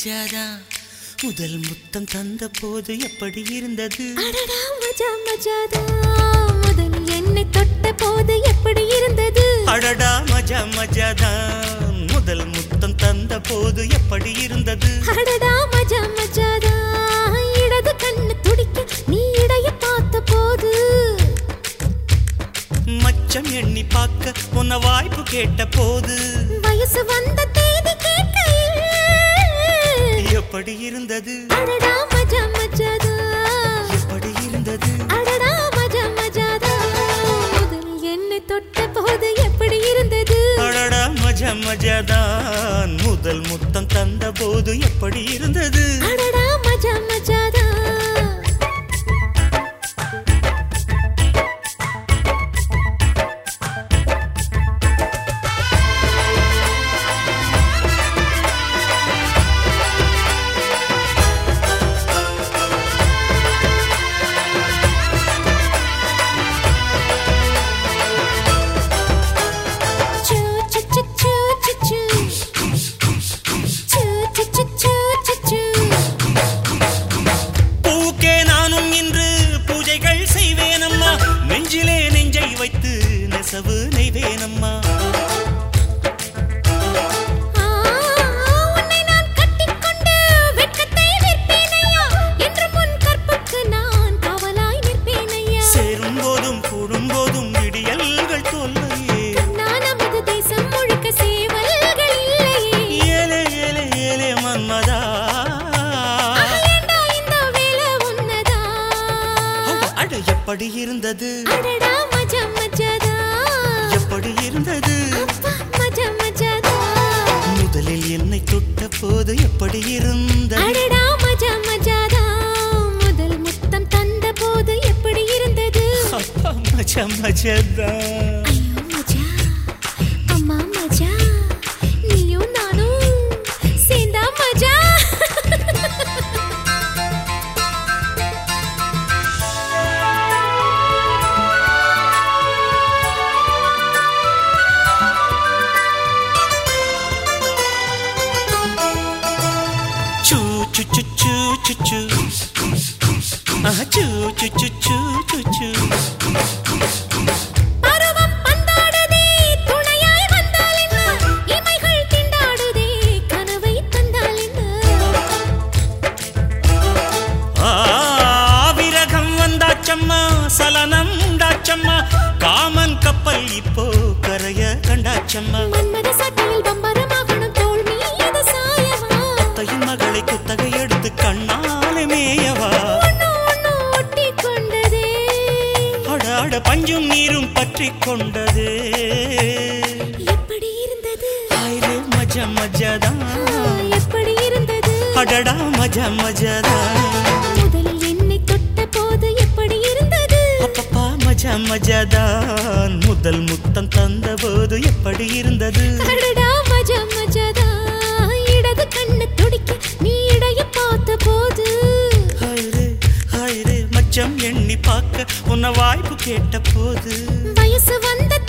மஜாதா முதல் முத்தம் தந்த போது எப்படி இருந்தது அடடா மஜா மஜாதா முதல் என்னை தொட்ட போது எப்படி இருந்தது அடடா மஜா மஜாதா முதல் முத்தம் தந்த போது எப்படி இருந்தது அடடா மஜா மஜாதா இடது கண்ணு துடிக்க நீ இடைய பார்த்த போது மச்சம் எண்ணி பார்க்க உன்ன வாய்ப்பு கேட்ட போது வயசு வந்த தேதி கேட்கையில் எப்படி இருந்தது அடடா மஜா மஜாதா எப்படி இருந்தது அடடா மஜா மஜாதா முதல் என்னை தொட்ட போது எப்படி இருந்தது அடடா மஜா மஜாதான் முதல் முத்தம் தந்த போது எப்படி இருந்தது அடடா மஜா மஜாதா சு சு சு சு சு சு. சு சு சு சு சு சு. பூக்கே நானும் இன்று பூஜைகள் செய்வேனம்மா நெஞ்சிலே நெஞ்சை வைத்து நெசவு நெய்வேனம்மா ஆ, உன்னை நான் கட்டிக்கொண்டு வெட்கத்தை நிற்பேனையா. என்றும் உன் கற்புக்கு நான் காவலாய் நிற்பேனையா. சேரும் போதும் கூடும் போதும் விடியல்கள் தொல்லையே நான் நமது தேசம் முழுக்க சேவல்கள் இல்லையே. ஏலே ஏலே ஏலே மன்மதா ஏண்டா இந்த வேலை உன்னதா? அட, அட எப்படி இருந்தது அடடா மஜா மஜாதா. எப்படி இருந்தது அப்பா மஜா மஜாதா. முதலில் என்னை தொட்ட போது எப்படி இருந்தது அடடா மஜா மஜாதா. முதல் முத்தம் தந்த போது எப்படி இருந்தது அப்பா மஜா மஜாதான் ஐயோ மஜா அம்மா மஜா நீயும் நானும் சேர்ந்தா மஜா சூ சு சு சு சு சு ஆஹா, சூ சு சு சு சு சு பருவம் பந்தாடுதே துணையாய் வந்தால் என்ன இமைகள் திண்டாடுதே கனவை தந்தால் என்ன ஆ, விரகம் வந்தாச்சம்மா சலனம் உண்டாச்சம்மா காமன் கப்பல் இப்போ கரைய கண்டாச்சம்மா மன்மத சாட்டையில் பம்பரமாகணும் தோல் மீது சாயவா தையின் மகளை குத்தகை எடுத்து கண்ணாலே மேயவா ஒண்ணு ஒண்ணு ஒட்டி கொண்டதே அட அட பஞ்சும் நீரும் பற்றி கொண்டது எப்படி இருந்தது ஆயிரே மஜா மஜாதான் எப்படி இருந்தது அடடா மஜா மஜாதான் முதலில் என்னை தொட்ட போது எப்படி இருந்தது அப்பப்பா மஜா மஜாதான் முதல் முத்தம் தந்த போது எப்படி இருந்தது அடடா மஜா மஜாதா இடது கண்ணு துடிக்க நீ இடைய பார்த்த போது ஹாய்ரே ஹாய்ரே மச்சம் எண்ணி பார்க்க உன்னை வாய்ப்பு கேட்ட போது வயசு வந்த